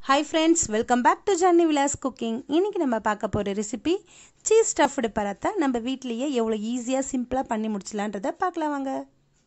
hi friends welcome back to journey Vilas cooking இன்றைக்கி நம்ம பார்க்க போகிற ரெசிபி சீஸ் ஸ்டஃப்டு பராத்தா நம்ம வீட்லேயே எவ்வளோ ஈஸியாக சிம்பிளாக பண்ணி முடிச்சலான்றதை பார்க்கலாம் வாங்க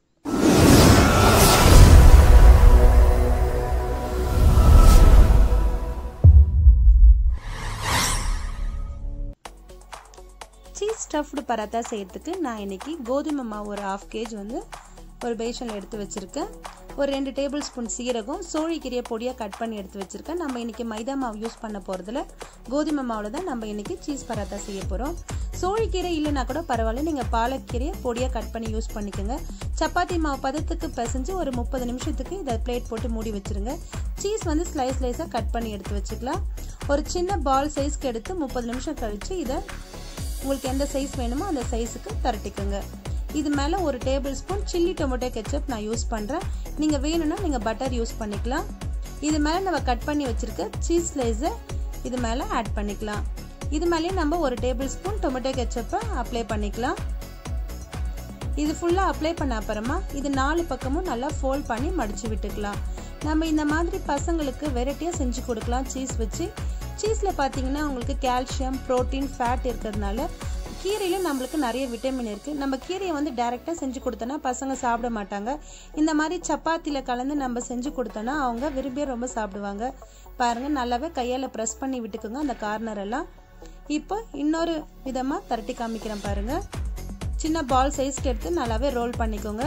சீஸ் ஸ்டஃப்டு பராத்தா செய்யறதுக்கு நான் இன்றைக்கி கோதுமை மாவு ஒரு ஆஃப் கேஜ் வந்து ஒரு பேஷனில் எடுத்து வச்சுருக்கேன் ஒரு ரெண்டு டேபிள் ஸ்பூன் சீரகம் சோழிக்கீரையை பொடியாக கட் பண்ணி எடுத்து வச்சுருக்கேன் நம்ம இன்றைக்கி மைதா மாவு யூஸ் பண்ண போகிறதுல கோதுமை மாவில் தான் நம்ம இன்றைக்கி சீஸ் பராத்தா செய்ய போகிறோம் சோழிக்கீரை இல்லைனா கூட பரவாயில்ல நீங்கள் பாலக்கீரையை பொடியாக கட் பண்ணி யூஸ் பண்ணிக்கோங்க சப்பாத்தி மாவு பதத்துக்கு பிசைஞ்சு ஒரு முப்பது நிமிஷத்துக்கு இதை பிளேட் போட்டு மூடி வச்சுருங்க சீஸ் வந்து ஸ்லைஸ் ஸ்லைஸாக கட் பண்ணி எடுத்து வச்சுக்கலாம் ஒரு சின்ன பால் சைஸ்க்கு எடுத்து முப்பது நிமிஷம் கழித்து இதை உங்களுக்கு எந்த சைஸ் வேணுமோ அந்த சைஸுக்கு தரட்டிக்குங்க இது மேலே ஒரு tablespoon chilli tomato ketchup நான் யூஸ் பண்ணுறேன் நீங்கள் வேணும்னா நீங்கள் பட்டர் யூஸ் பண்ணிக்கலாம் இது மேலே நம்ம கட் பண்ணி வச்சுருக்க சீஸ் ஸ்லைஸை இது மேலே ஆட் பண்ணிக்கலாம் இது மேலேயும் நம்ம ஒரு டேபிள் ஸ்பூன் டொமேட்டோ கெச்சப்பை அப்ளை பண்ணிக்கலாம் இது ஃபுல்லாக அப்ளை பண்ண அப்புறமா இது நாலு பக்கமும் நல்லா ஃபோல்ட் பண்ணி மடித்து விட்டுக்கலாம் நம்ம இந்த மாதிரி பசங்களுக்கு வெரைட்டியாக செஞ்சு கொடுக்கலாம் சீஸ் வச்சு சீஸில் பார்த்தீங்கன்னா உங்களுக்கு கால்சியம் ப்ரோட்டீன் ஃபேட் இருக்கிறதுனால கீரையிலும் நம்மளுக்கு நிறைய விட்டமின் இருக்குது நம்ம கீரையை வந்து டைரெக்டாக செஞ்சு கொடுத்தோன்னா பசங்க சாப்பிட மாட்டாங்க இந்த மாதிரி சப்பாத்தியில் கலந்து நம்ம செஞ்சு கொடுத்தோன்னா அவங்க விரும்பியே ரொம்ப சாப்பிடுவாங்க பாருங்கள் நல்லாவே கையால் ப்ரெஸ் பண்ணி விட்டுக்குங்க அந்த கார்னர் எல்லாம் இப்போ இன்னொரு விதமாக தரட்டி காமிக்கிறேன் பாருங்கள் சின்ன பால் சைஸ்க்கு எடுத்து நல்லாவே ரோல் பண்ணிக்கோங்க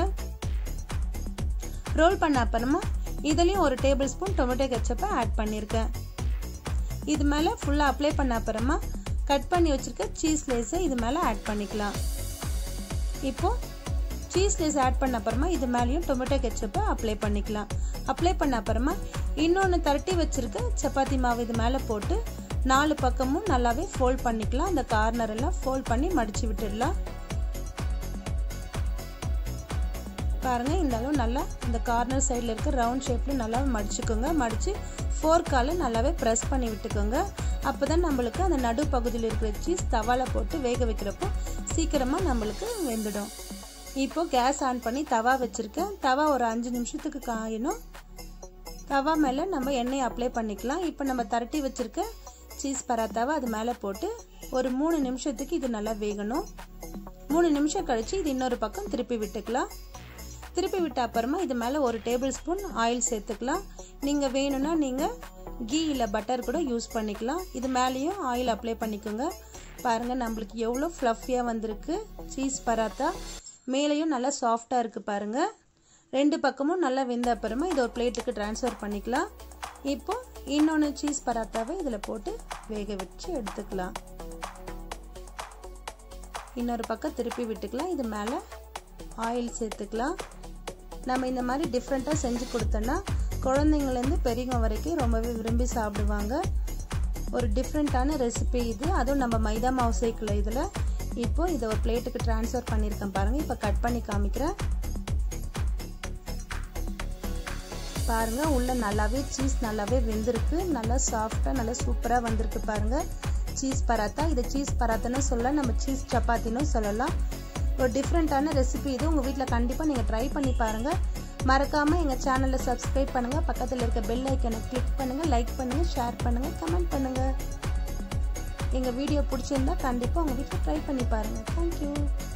ரோல் பண்ண அப்புறமா இதுலேயும் ஒரு டேபிள் ஸ்பூன் டொமேட்டோ கெச்சப்பை ஆட் பண்ணியிருக்கேன் இது மேலே ஃபுல்லாக அப்ளை பண்ண அப்புறமா கட் பண்ணி வச்சுருக்க சீஸ் லேஸை இது மேலே ஆட் பண்ணிக்கலாம் இப்போது சீஸ் லேஸ் ஆட் பண்ண அப்புறமா இது மேலேயும் டொமேட்டோ கெச்சப்பை அப்ளை பண்ணிக்கலாம் அப்ளை பண்ண அப்புறமா இன்னொன்று தரட்டி வச்சுருக்க சப்பாத்தி மாவு இது மேலே போட்டு நாலு பக்கமும் நல்லாவே ஃபோல்ட் பண்ணிக்கலாம் அந்த கார்னர் எல்லாம் ஃபோல்ட் பண்ணி மடித்து விட்டுடலாம் பாருங்க இந்த அளவு நல்லா இந்த கார்னர் சைடில் இருக்க ரவுண்ட் ஷேப்பில் நல்லா மடிச்சுக்கோங்க மடித்து ஃபோர்க்கால் நல்லாவே ப்ரெஸ் பண்ணி விட்டுக்கோங்க அப்போ தான் நம்மளுக்கு அந்த நடு பகுதியில் இருக்கிற சீஸ் தவால போட்டு வேக வைக்கிறப்போ சீக்கிரமாக நம்மளுக்கு வெந்துடும் இப்போ கேஸ் ஆன் பண்ணி தவா வச்சுருக்கேன் தவா ஒரு அஞ்சு நிமிஷத்துக்கு காயணும் தவா மேலே நம்ம எண்ணெய் அப்ளை பண்ணிக்கலாம் இப்போ நம்ம தரட்டி வச்சுருக்க சீஸ் பராத்தாவை அது மேலே போட்டு ஒரு மூணு நிமிஷத்துக்கு இது நல்லா வேகணும் மூணு நிமிஷம் கழித்து இது இன்னொரு பக்கம் திருப்பி விட்டுக்கலாம் திருப்பி விட்ட அப்புறமா இது மேலே ஒரு டேபிள் ஸ்பூன் ஆயில் சேர்த்துக்கலாம் நீங்கள் வேணும்னா நீங்கள் கீ இல்லை பட்டர் கூட யூஸ் பண்ணிக்கலாம் இது மேலேயும் ஆயில் அப்ளை பண்ணிக்கோங்க பாருங்கள் நம்மளுக்கு எவ்வளோ ஃப்ளஃபியாக வந்திருக்கு சீஸ் பராத்தா மேலேயும் நல்லா சாஃப்டாக இருக்குது பாருங்கள் ரெண்டு பக்கமும் நல்லா வெந்த அப்புறமா இதை ஒரு பிளேட்டுக்கு ட்ரான்ஸ்ஃபர் பண்ணிக்கலாம் இப்போ இன்னொன்று சீஸ் பராத்தாவை இதில் போட்டு வேக வச்சு எடுத்துக்கலாம் இன்னொரு பக்கம் திருப்பி விட்டுக்கலாம் இது மேலே ஆயில் சேர்த்துக்கலாம் நம்ம இந்த மாதிரி டிஃப்ரெண்ட்டாக செஞ்சு கொடுத்தோன்னா குழந்தைங்கலேருந்து பெரியவங்க வரைக்கும் ரொம்பவே விரும்பி சாப்பிடுவாங்க ஒரு டிஃப்ரெண்ட்டான ரெசிபி இது அதுவும் நம்ம மைதா மாவு சேர்க்கல இதில் இப்போ இதை ஒரு பிளேட்டுக்கு ட்ரான்ஸ்ஃபர் பண்ணியிருக்கேன் பாருங்கள் இப்போ கட் பண்ணி காமிக்கிறேன் பாருங்கள் உள்ளே நல்லாவே சீஸ் நல்லாவே வெந்திருக்கு நல்லா சாஃப்டாக நல்லா சூப்பராக வந்திருக்கு பாருங்கள் சீஸ் பராத்தா இது சீஸ் பராத்தான்னு சொல்லலாம் நம்ம சீஸ் சப்பாத்தின்னு சொல்லலாம் ஒரு டிஃப்ரெண்ட்டான ரெசிபி இது உங்கள் வீட்டில் கண்டிப்பாக நீங்கள் ட்ரை பண்ணி பாருங்கள் மறக்காமல் எங்கள் சேனலை சப்ஸ்கிரைப் பண்ணுங்கள் பக்கத்தில் இருக்க பெல் ஐக்கனை கிளிக் பண்ணுங்கள் லைக் பண்ணுங்கள் ஷேர் பண்ணுங்கள் கமெண்ட் பண்ணுங்கள் எங்கள் வீடியோ பிடிச்சிருந்தா கண்டிப்பாக உங்கள் வீட்டில் ட்ரை பண்ணி பாருங்கள் தேங்க்யூ